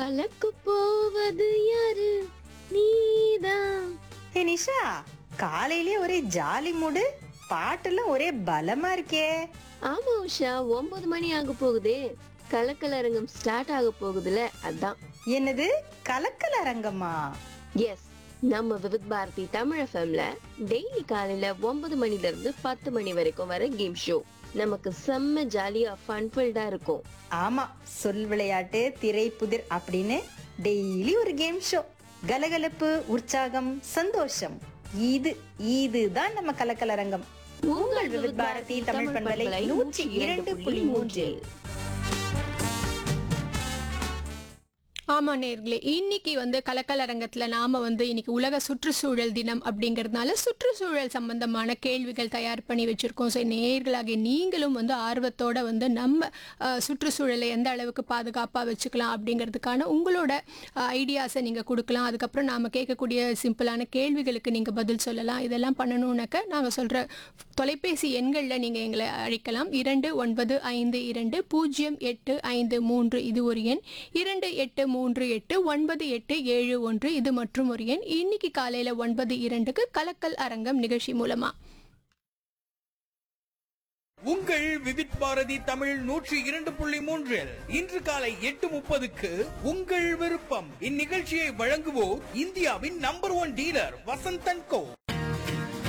கலக்கு போவது யாரு நீதான் ஹே நிஷா காலையிலே ஒரே ஜாலி மூடு பாட்டெல்லாம் ஒரே பலமா இருக்கே ஆமா உஷா ஒன்பது மணி ஆக போகுதே கலக்கலரங்கம் ஸ்டார்ட் ஆக போகுதுல அதான் என்னது கலக்கல அரங்கமா எஸ் நம்ம விவித் பாரதி தமிழ் எஃப்எம்ல டெய்லி காலையில ஒன்பது மணில இருந்து பத்து மணி வரைக்கும் வர கேம் ஷோ நமக்கு செம்ம ஜாலியா ஃபன்ஃபில்டா இருக்கும் ஆமா சொல் விளையாட்டு திரை புதிர் அப்படின்னு டெய்லி ஒரு கேம் ஷோ கலகலப்பு உற்சாகம் சந்தோஷம் இது இதுதான் நம்ம கலக்கலரங்கம் உங்கள் விவித் பாரதி தமிழ் பண்பலை நூற்றி இரண்டு புள்ளி மூன்றில் ஆமா நேர்களே இன்னைக்கு வந்து கலக்கலரங்கத்துல நாம வந்து இன்னைக்கு உலக சுற்றுச்சூழல் தினம் அப்படிங்கறதுனால சுற்றுச்சூழல் சம்பந்தமான கேள்விகள் தயார் பண்ணி வச்சிருக்கோம் ஸோ நேர்களாகிய நீங்களும் வந்து ஆர்வத்தோட வந்து நம்ம அஹ், சுற்றுச்சூழலை எந்த அளவுக்கு பாதுகாப்பா வச்சுக்கலாம் அப்படிங்கிறதுக்கான உங்களோட ஐடியாஸை நீங்க கொடுக்கலாம் அதுக்கப்புறம் நாம கேட்கக்கூடிய சிம்பிளான கேள்விகளுக்கு நீங்க பதில் சொல்லலாம் இதெல்லாம் பண்ணணும்னாக்க நாங்க சொல்ற தொலைபேசி எண்களில் நீங்கள் எங்களை அழைக்கலாம் இரண்டு ஒன்பது ஐந்து இரண்டு பூஜ்ஜியம் எட்டு ஐந்து மூன்று இது ஒரு எண் இரண்டு எட்டு மூன்று எட்டு ஒன்பது எட்டு ஏழு ஒன்று இது மற்றும் ஒரு எண் இன்னைக்கு காலையில் ஒன்பது இரண்டுக்கு கலக்கல் அரங்கம் நிகழ்ச்சி மூலமா உங்கள் விவித் பாரதி தமிழ் நூற்றி இரண்டு புள்ளி மூன்றில் இன்று காலை எட்டு முப்பதுக்கு உங்கள் விருப்பம் இந்நிகழ்ச்சியை வழங்குவோர் இந்தியாவின் நம்பர் ஒன் டீலர் வசந்தன் கோ